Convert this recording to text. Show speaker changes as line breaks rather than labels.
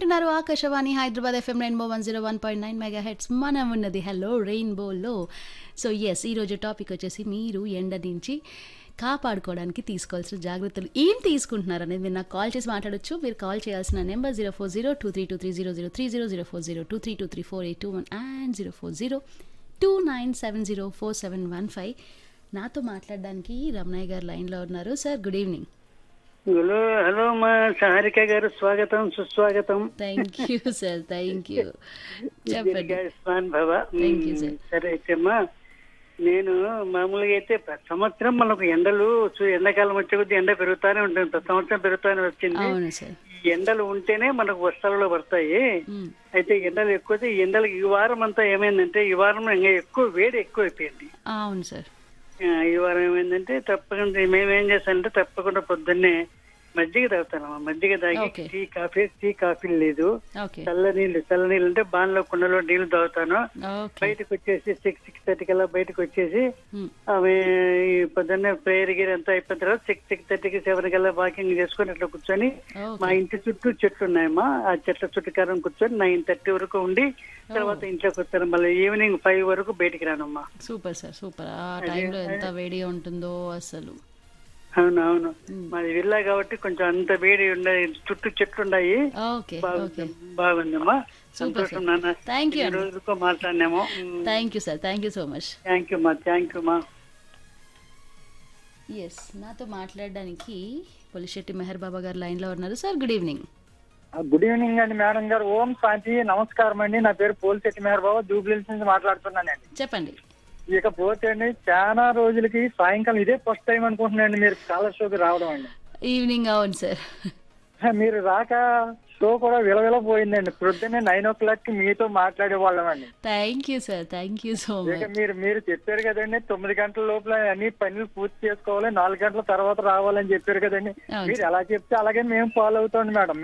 వింటున్నారు Akashvani Hyderabad FM rainbow one zero one point nine mega hits మనం ఉన్నది హలో రెయిన్బోలో సో ఎస్ ఈరోజు టాపిక్ వచ్చేసి మీరు ఎండ నుంచి కాపాడుకోవడానికి తీసుకోవాల్సిన జాగ్రత్తలు ఏం తీసుకుంటున్నారు అనేది మీరు నాకు కాల్ చేసి మాట్లాడొచ్చు మీరు కాల్ చేయాల్సిన number zero four zero two three two three zero zero three zero zero four zero two three two three four eight two one and zero four zero two nine seven zero four seven one five నాతో మాట్లాడడానికి రమణయ్య గారు లైన్లో ఉన్నారు sir good evening
hello hello మా సారిక గారు స్వాగతం సుస్వాగతం
thank you sir thank you చెప్పండి
దీర్ఘాయుష్మాన్ భవ
Thank you, sir.
సరే అయితే అమ్మా నేను మామూలుగా అయితే ప్రతి సంవత్సరం మనకు ఎండలు చూ- ఎండాకాలం వచ్చే కొద్దీ ఎండ పెరుగుతానే ఉంటుంది ప్రతి సంవత్సరం పెరుగుతానే వచ్చింది
అవును సార్
ఈ ఎండలు ఉంటేనే మనకు వర్షాలలో పడతాయి
మ్మ్.
అయితే ఎండలు ఎక్కువ ఈ ఎండలు ఈ వారం అంతా ఏమైందంటే ఈ వారం ఇంకా ఎక్కువ వేడి ఎక్కువ అయిపోయింది
అవును సార్
ఆ, ఈ వారం ఏమైందంటే తప్పకుండా మేమేం చేస్తామంటే తప్పకుండా పొద్దున్నే మజ్జిగ తాగుతాను మజ్జిగ తాగి
Okay.
Tea coffee tea coffee లేదు
ఓకే
చల్ల నీళ్ళు చల్ల నీళ్ళు అంటే బాన్లో కుండలో నీళ్లు తాగుతాను
ఓకే
బయటకు వచ్చేసి సిక్స్ సిక్స్ థర్టీ కల్లా బయటకు వచ్చేసి
మ్మ్.
అవి ఈ పొద్దున్నే ప్రేయర్ గిరి అంతా అయిపోయిన తర్వాత సిక్స్ సిక్స్ థర్టీకి సెవెన్ కల్లా వాకింగ్ చేసుకొని అట్లా కూర్చొని మా
ఓకే
ఇంటి చుట్టూ చెట్లు ఉన్నాయమ్మా ఆ చెట్ల చుట్టూ కారం కూర్చొని నైన్ థర్టీ వరకు ఉండి తర్వాత ఇంట్లోకి వస్తాను మళ్ళీ ఈవినింగ్ ఫైవ్ వరకు బయటికి రానమ్మా
సూపర్ సార్ సూపర్ ఆ టైంలో ఎంత వేడిగా ఉంటుందో అసలు
అవును అవును మాది విల్లా కాబట్టి కొంచెం అంత వేడి ఉన్నాయి చుట్టూ చెట్లు ఉన్నాయి
ఓకే ఓకే
బాగుంది బాగుందమ్మా సంతోషం నాన్న
థ్యాంక్ యూ
ఈ
అండి
రోజుకో మాట్లాడినాము
thank you sir thank you so much
thank you మా థ్యాంక్ యూ మా
ఎస్ నాతో మాట్లాడడానికి పొలిశెట్టి మెహర్ బాబా గారు లైన్లో ఉన్నారు sir good evening
good evening అండి మేడం గారు ఓం శాంతి నమస్కారం అండి నా పేరు పోలిశెట్టి మేహర్ బాబు జూబ్లీహిల్స్ నుంచి మాట్లాడుతున్నానండి
చెప్పండి
ఇకపోతే అండి చాలా రోజులకి సాయంకాలం ఇదే ఫస్ట్ టైం అనుకుంటున్నానండి మీరు కాలర్ షోకి రావడం అండి
ఈవినింగ్ అవును సార్
మీరు రాక షో కూడా విలవిల పోయిందండి పొద్దున్నే నైన్ ఓ క్లాక్ కి మీతో మాట్లాడే వాళ్ళం అండి
thank you sir thank you so
ఇక
మచ్
మీరు మీరు చెప్పారు కదండి తొమ్మిది గంటల లోపల అన్ని పనులు పూర్తి చేసుకోవాలి నాలుగు గంటల తర్వాత రావాలని చెప్పారు కదండి
అవును
మీరు ఎలా చెప్తే అలాగే మేము ఫాలో అవుతాం మేడం